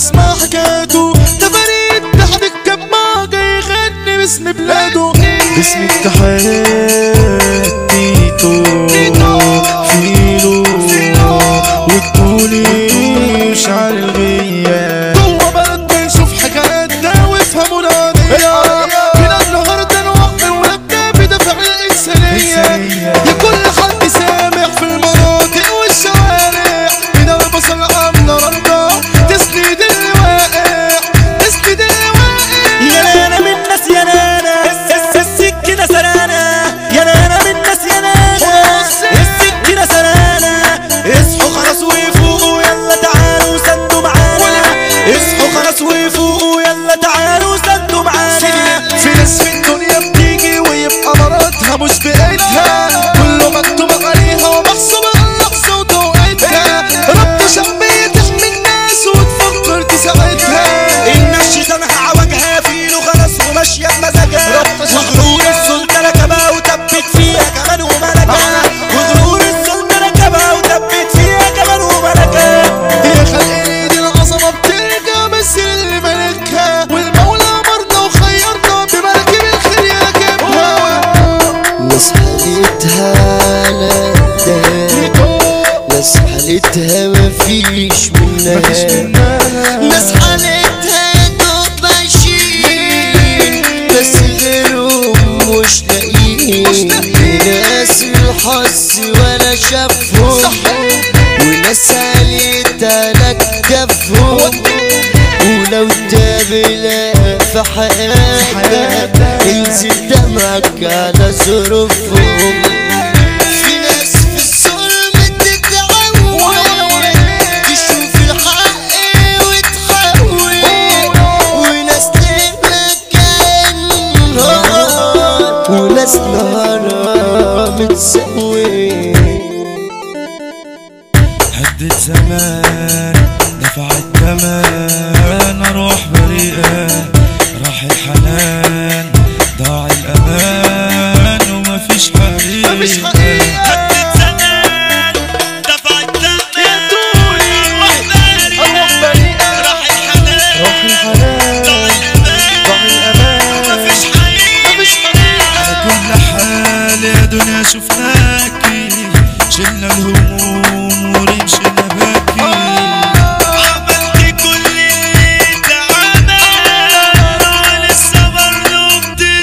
تسمع حكايته ده فريد تحت الجماعة جاي يغني باسم بلاده باسم التحيات تيتو فيلو والتوني شعر الغياب جوه بلد بنشوف حكاياتنا وافهموا القضية هنا النهارده نوقف ونبدا بدفع الانسانية يا كل حد سامع في المناطق والشوارع هنا البصل عاملة رمضة تسند اللي واقع تسند اللي واقع يا نانا من ناس يا نانا الس- السكينة سنانة يا نانا من ناس يا نانا السكينة سنانة اصحوا خلاص وفوقوا يلا تعالوا سندوا معانا اصحوا خلاص وفوقوا يلا تعالوا سندوا معانا في ناس في الدنيا بتيجي ويبقى مراتها مش بإيدها كله مكتوب عليها ومحسوب على لحظة وتوقيتها رب شعبية تحمي الناس وتفكر تساعدها الناس شيطانها عوجها فيلو خلاص وماشية بمزاجها وغرور السلطة ركبها وثبت فيها كمان وملكها وغرور السلطة ركبها وثبت فيها كمان وملكها يا خلق دي العظمة بترجع بس اللي ملكها والمولى أمرنا وخيرنا بمركب الخير يركبها ناس حالتها لا ناس حالتها مفيش منها ناس حالتها دوب ماشيين بس غيرهم مش لاقيين ناس الحظ ولا شافهم وناس حالتها لا كتفهم ولو تابلا في حياتك انزل دمعك على ظروفهم في ناس في الظلم تتعود تشوف الحق وتحول وناس تبقى كأنها وناس نهارها متسوي هدت زمان دفع الثمن اروح بريئة راح الحنان ضاع الامان ومفيش حقيقة مفيش حقيقة هدت زمان دفع الثمن روح باري أروح بريئة راح الحنان روح الحنان ضاع الأمان ضاع الأمان مفيش حقيقة مفيش حقيقة على كل حال يا دنيا شفناكي شلنا الهموم ورمشنا باكي عملت كل اللي اتعمل ولسه برضه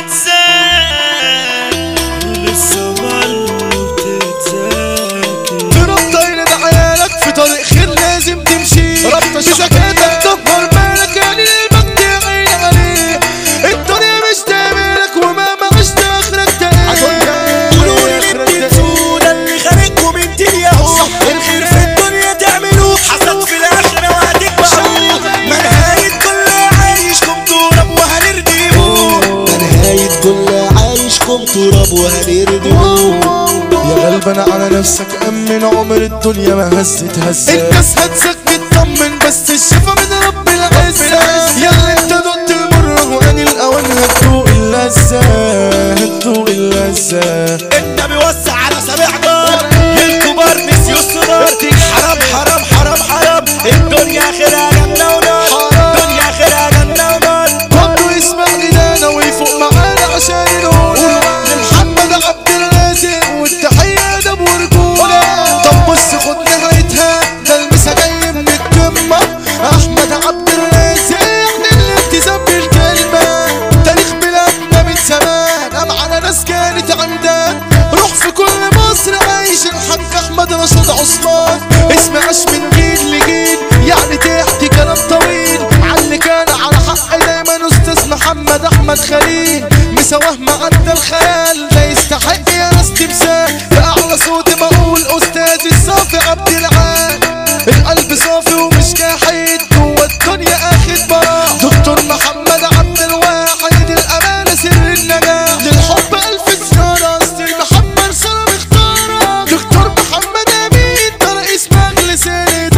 بتتزاد ولسه برضه بتتزاكي في ربطة يلد عيالك في طريق خير لازم تمشي ربطة بذكاتك تكبر بالك يعني المجد يا عيني عليه الدنيا مش تقبلك ومهما عشت اخرك تقل قولوا اللي بتنسوه ده اللي خارجكم من دنياهو الخير في الدنيا تعملوه حسد في الاخره وهتكبحوه ما نهايه كل عايشكم تراب وهنردموه ما نهاية كل عايشكم تراب وهنردموه يا غلبان على نفسك أمن عمر الدنيا ما هزت هزة الناس هتسك تطمن بس الشفا من رب العزة يلا انت دقت المر وأني الأوان هتدوق اللذة هتدوق اللذة النبي وسع على سبع نار الكبار نسيوا الصغار حرام حرام حرام حرام الدنيا اخرها جنه ونار الدنيا اخرها جنه ونار برضه يسمع إيدانا ويفوق معانا عشان ينونا لمحمد عبد الرازق والتحية ده برجولة طب بص خد نهايتها ده المسا جاي من القمة أحمد عبد الرازق يعني الالتزام بالكلمة تاريخ بلادنا من زمان قام على ناس كانت عمدان روح في كل مصر عايش الحاج أحمد رشاد عثمان اسم عاش من جيل لجيل يعني تحكي كلام طويل عاللي كان على حق دايما استاذ محمد احمد خليل مسواه معدى الخيال ده يستحق يا ناس تمثال بأعلى صوت بقول استاذ الصافي عبد العال القلب صافي ومش كاحد جوه الدنيا اخد براح دكتور محمد عبد الواحد الامانه سر النجاح للحب الف زياره استاذ محمد سلام اختاره دكتور محمد امين ده رئيس مجلس الاداره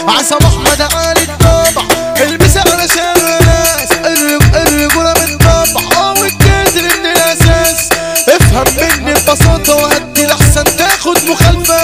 عصام احمد علي الطبع البس على ناس الرج- الرجولة من طبع اه والكتر من الاساس افهم مني ببساطة وهدي الاحسن تاخد مخالفة